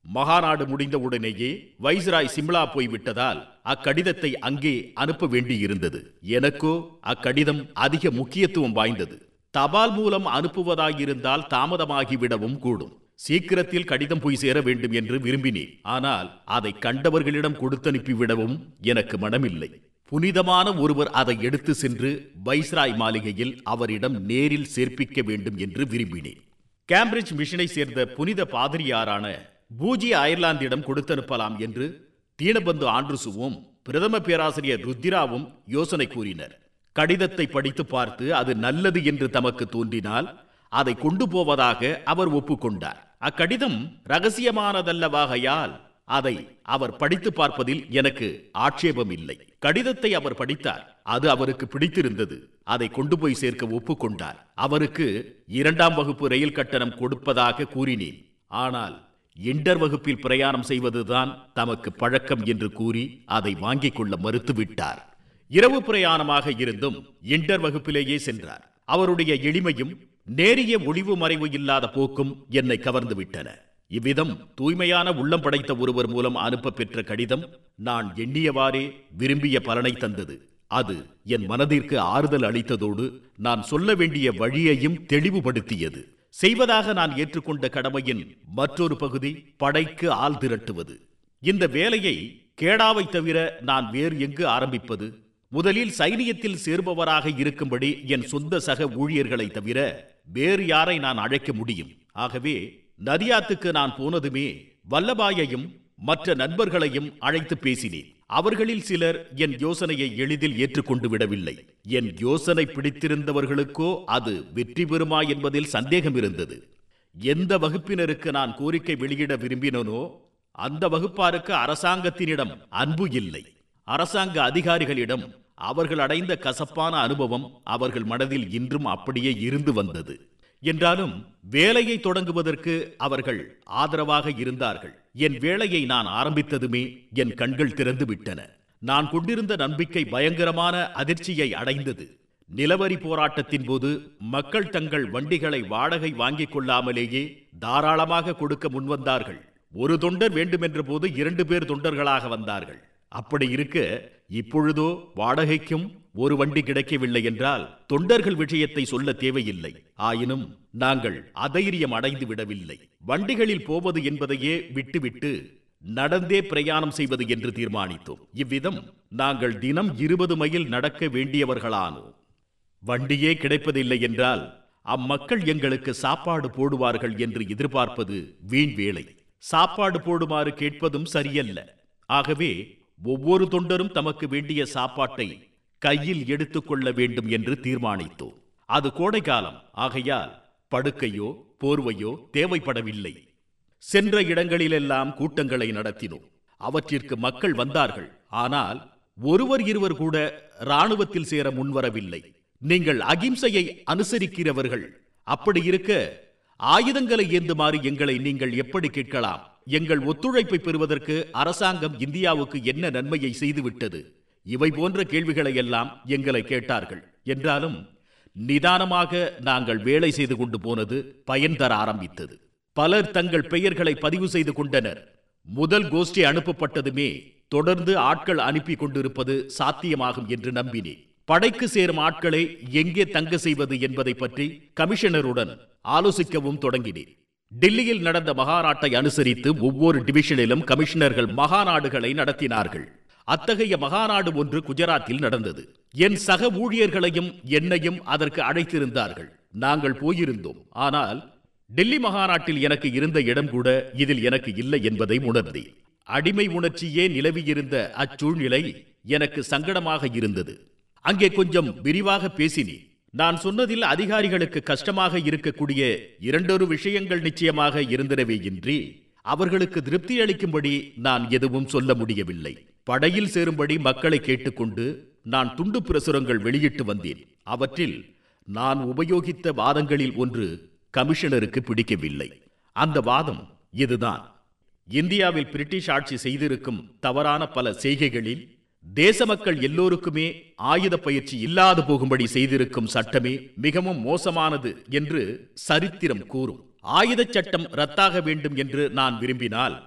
மகாநாடு முடிந்த உடனேயே வைஸ்ராய் சிம்லா போய்விட்டதால் அக்கடிதத்தை அங்கே அனுப்ப வேண்டியிருந்தது எனக்கோ அக்கடிதம் அதிக முக்கியத்துவம் வாய்ந்தது தபால் மூலம் அனுப்புவதாயிருந்தால் தாமதமாகிவிடவும் கூடும் சீக்கிரத்தில் கடிதம் போய் சேர வேண்டும் என்று விரும்பினேன் ஆனால் அதை கண்டவர்களிடம் கொடுத்தனுப்பிவிடவும் எனக்கு மனமில்லை புனிதமான ஒருவர் அதை எடுத்து சென்று வைஸ்ராய் மாளிகையில் அவரிடம் நேரில் சேர்ப்பிக்க வேண்டும் என்று விரும்பினேன் கேம்பிரிட்ஜ் மிஷனை சேர்ந்த புனித பாதிரியாரான பூஜ்ய அயர்லாந்திடம் கொடுத்தனுப்பலாம் என்று தீனபந்து ஆண்ட்ரூசுவும் பிரதம பேராசிரியர் ருத்திராவும் யோசனை கூறினர் கடிதத்தை படித்து பார்த்து அது நல்லது என்று தமக்கு தோன்றினால் அதை கொண்டு போவதாக அவர் ஒப்புக்கொண்டார் அக்கடிதம் ரகசியமானதல்லவாகையால் அதை அவர் படித்து பார்ப்பதில் எனக்கு ஆட்சேபம் இல்லை கடிதத்தை அவர் படித்தார் அது அவருக்கு பிடித்திருந்தது அதை கொண்டு போய் சேர்க்க ஒப்புக்கொண்டார் அவருக்கு இரண்டாம் வகுப்பு ரயில் கட்டணம் கொடுப்பதாக கூறினேன் ஆனால் இன்டர் வகுப்பில் பிரயாணம் செய்வதுதான் தமக்கு பழக்கம் என்று கூறி அதை வாங்கிக் கொள்ள மறுத்துவிட்டார் இரவு பிரயாணமாக இருந்தும் இன்டர் வகுப்பிலேயே சென்றார் அவருடைய எளிமையும் நேரிய ஒளிவு மறைவு இல்லாத போக்கும் என்னை கவர்ந்து விட்டன இவ்விதம் தூய்மையான உள்ளம் படைத்த ஒருவர் மூலம் அனுப்ப பெற்ற கடிதம் நான் எண்ணியவாறே விரும்பிய பலனை தந்தது அது என் மனதிற்கு ஆறுதல் அளித்ததோடு நான் சொல்ல வேண்டிய வழியையும் தெளிவுபடுத்தியது செய்வதாக நான் ஏற்றுக்கொண்ட கடமையின் மற்றொரு பகுதி படைக்கு ஆள் திரட்டுவது இந்த வேலையை கேடாவை தவிர நான் வேறு எங்கு ஆரம்பிப்பது முதலில் சைனியத்தில் சேர்பவராக இருக்கும்படி என் சொந்த சக ஊழியர்களை தவிர வேறு யாரை நான் அழைக்க முடியும் ஆகவே நதியாத்துக்கு நான் போனதுமே வல்லபாயையும் மற்ற நண்பர்களையும் அழைத்து பேசினேன் அவர்களில் சிலர் என் யோசனையை எளிதில் ஏற்றுக்கொண்டு விடவில்லை என் யோசனை பிடித்திருந்தவர்களுக்கோ அது வெற்றி பெறுமா என்பதில் சந்தேகம் இருந்தது எந்த வகுப்பினருக்கு நான் கோரிக்கை வெளியிட விரும்பினனோ அந்த வகுப்பாருக்கு அரசாங்கத்தினிடம் அன்பு இல்லை அரசாங்க அதிகாரிகளிடம் அவர்கள் அடைந்த கசப்பான அனுபவம் அவர்கள் மனதில் இன்றும் அப்படியே இருந்து வந்தது என்றாலும் வேலையை தொடங்குவதற்கு அவர்கள் ஆதரவாக இருந்தார்கள் என் வேலையை நான் ஆரம்பித்ததுமே என் கண்கள் திறந்து விட்டன நான் கொண்டிருந்த நம்பிக்கை பயங்கரமான அதிர்ச்சியை அடைந்தது நிலவரி போராட்டத்தின் போது மக்கள் தங்கள் வண்டிகளை வாடகை வாங்கிக் கொள்ளாமலேயே தாராளமாக கொடுக்க முன்வந்தார்கள் ஒரு தொண்டர் வேண்டுமென்ற போது இரண்டு பேர் தொண்டர்களாக வந்தார்கள் அப்படி இருக்க இப்பொழுதோ வாடகைக்கும் ஒரு வண்டி கிடைக்கவில்லை என்றால் தொண்டர்கள் விஷயத்தை சொல்ல தேவையில்லை ஆயினும் நாங்கள் அதைரியம் அடைந்து விடவில்லை வண்டிகளில் போவது என்பதையே விட்டுவிட்டு நடந்தே பிரயாணம் செய்வது என்று தீர்மானித்தோம் இவ்விதம் நாங்கள் தினம் இருபது மைல் நடக்க வேண்டியவர்களானோம் வண்டியே கிடைப்பதில்லை என்றால் அம்மக்கள் எங்களுக்கு சாப்பாடு போடுவார்கள் என்று எதிர்பார்ப்பது வீண் வேலை சாப்பாடு போடுமாறு கேட்பதும் சரியல்ல ஆகவே ஒவ்வொரு தொண்டரும் தமக்கு வேண்டிய சாப்பாட்டை கையில் எடுத்துக்கொள்ள வேண்டும் என்று தீர்மானித்தோம் அது கோடைக்காலம் ஆகையால் படுக்கையோ போர்வையோ தேவைப்படவில்லை சென்ற இடங்களிலெல்லாம் கூட்டங்களை நடத்தினோம் அவற்றிற்கு மக்கள் வந்தார்கள் ஆனால் ஒருவர் இருவர் கூட ராணுவத்தில் சேர முன்வரவில்லை நீங்கள் அகிம்சையை அனுசரிக்கிறவர்கள் அப்படி இருக்க ஆயுதங்களை ஏந்துமாறு எங்களை நீங்கள் எப்படி கேட்கலாம் எங்கள் ஒத்துழைப்பை பெறுவதற்கு அரசாங்கம் இந்தியாவுக்கு என்ன நன்மையை செய்துவிட்டது இவை போன்ற கேள்விகளை எல்லாம் எங்களை கேட்டார்கள் என்றாலும் நிதானமாக நாங்கள் வேலை செய்து கொண்டு போனது பயன் தர ஆரம்பித்தது பலர் தங்கள் பெயர்களை பதிவு செய்து கொண்டனர் முதல் கோஷ்டி அனுப்பப்பட்டதுமே தொடர்ந்து ஆட்கள் அனுப்பி கொண்டிருப்பது சாத்தியமாகும் என்று நம்பினேன் படைக்கு சேரும் ஆட்களை எங்கே தங்க செய்வது என்பதை பற்றி கமிஷனருடன் ஆலோசிக்கவும் தொடங்கினேன் டெல்லியில் நடந்த மகாநாட்டை அனுசரித்து ஒவ்வொரு டிவிஷனிலும் கமிஷனர்கள் மகாநாடுகளை நடத்தினார்கள் அத்தகைய மகாநாடு ஒன்று குஜராத்தில் நடந்தது என் சக ஊழியர்களையும் என்னையும் அதற்கு அழைத்திருந்தார்கள் நாங்கள் போயிருந்தோம் ஆனால் டெல்லி மகாநாட்டில் எனக்கு இருந்த இடம் கூட இதில் எனக்கு இல்லை என்பதை உணர்ந்தேன் அடிமை உணர்ச்சியே நிலவியிருந்த அச்சூழ்நிலை எனக்கு சங்கடமாக இருந்தது அங்கே கொஞ்சம் விரிவாக பேசினேன் நான் சொன்னதில் அதிகாரிகளுக்கு கஷ்டமாக இருக்கக்கூடிய இரண்டொரு விஷயங்கள் நிச்சயமாக இருந்தனவேயின்றி அவர்களுக்கு திருப்தி அளிக்கும்படி நான் எதுவும் சொல்ல முடியவில்லை படையில் சேரும்படி மக்களை கேட்டுக்கொண்டு நான் துண்டு பிரசுரங்கள் வெளியிட்டு வந்தேன் அவற்றில் நான் உபயோகித்த வாதங்களில் ஒன்று கமிஷனருக்கு பிடிக்கவில்லை அந்த வாதம் இதுதான் இந்தியாவில் பிரிட்டிஷ் ஆட்சி செய்திருக்கும் தவறான பல செய்கைகளில் தேச மக்கள் எல்லோருக்குமே ஆயுத பயிற்சி இல்லாது போகும்படி செய்திருக்கும் சட்டமே மிகவும் மோசமானது என்று சரித்திரம் கூறும் ஆயுதச் சட்டம் ரத்தாக வேண்டும் என்று நான் விரும்பினால்